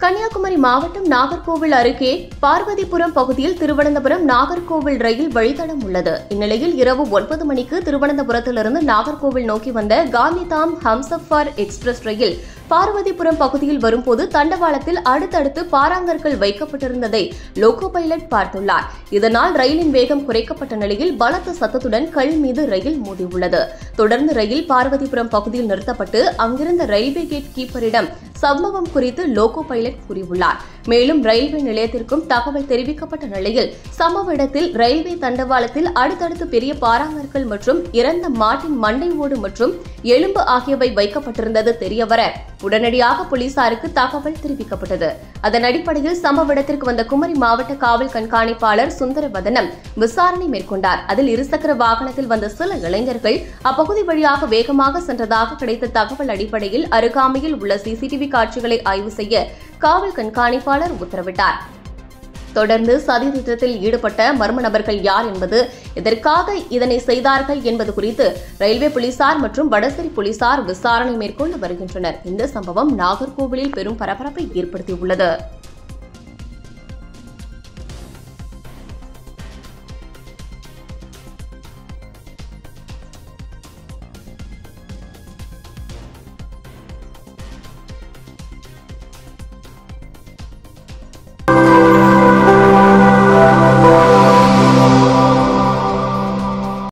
கன்னியாகுமரி மாவட்டம் நாகர்கோவில் அருகே பார்வதிபுரம் பகுதியில் திருவனந்தபுரம் நாகர்கோவில் ரயில் வழித்தடம் உள்ளது இந்நிலையில் இரவு ஒன்பது மணிக்கு திருவனந்தபுரத்திலிருந்து நாகர்கோவில் நோக்கி வந்த காந்திதாம் ஹம்சஃபார் எக்ஸ்பிரஸ் ரயில் பார்வதிபுரம் பகுதியில் வரும்போது தண்டவாளத்தில் அடுத்தடுத்து பாறாங்கற்கள் வைக்கப்பட்டிருந்ததை லோகோ பைலட் பார்த்துள்ளார் இதனால் ரயிலின் வேகம் குறைக்கப்பட்ட நிலையில் பலத்த சத்தத்துடன் கல் மீது ரயில் மோதியுள்ளது தொடர்ந்து ரயில் பார்வதிபுரம் பகுதியில் நிறுத்தப்பட்டு அங்கிருந்த ரயில்வே கேட் கீப்பரிடம் சம்பவம் குறித்து லோகோ பைலட் கூறியுள்ளார் மேலும் ரயில்வே நிலையத்திற்கும் தகவல் தெரிவிக்கப்பட்ட நிலையில் சம்பவ இடத்தில் ரயில்வே தண்டவாளத்தில் அடுத்தடுத்து பெரிய பாறாங்கற்கள் மற்றும் இறந்த மாட்டின் மண்டை ஓடு மற்றும் எலும்பு ஆகியவை வைக்கப்பட்டிருந்தது தெரியவர உடனடியாக போலீசாருக்கு தகவல் தெரிவிக்கப்பட்டது அதன் அடிப்படையில் சம்பவ இடத்திற்கு வந்த குமரி மாவட்ட காவல் கண்காணிப்பாளர் சுந்தரவதனம் விசாரணை மேற்கொண்டார் அதில் இருசக்கர வாகனத்தில் வந்த சில இளைஞர்கள் அப்பகுதி வழியாக வேகமாக சென்றதாக கிடைத்த தகவல் அடிப்படையில் அருகாமையில் உள்ள சிசிடிவி காட்சிகளை ஆய்வு செய்ய காவல் கண்காணிப்பாளர் உத்தரவிட்டார் தொடர்ந்து சதி திட்டத்தில் ஈடுபட்ட மர்ம நபர்கள் யார் என்பது எதற்காக இதனை செய்தார்கள் என்பது குறித்து ரயில்வே போலீசார் மற்றும் வடசேரி போலீசார் விசாரணை மேற்கொண்டு வருகின்றனர் இந்த சம்பவம் நாகர்கோவிலில் பெரும் பரபரப்பை ஏற்படுத்தியுள்ளது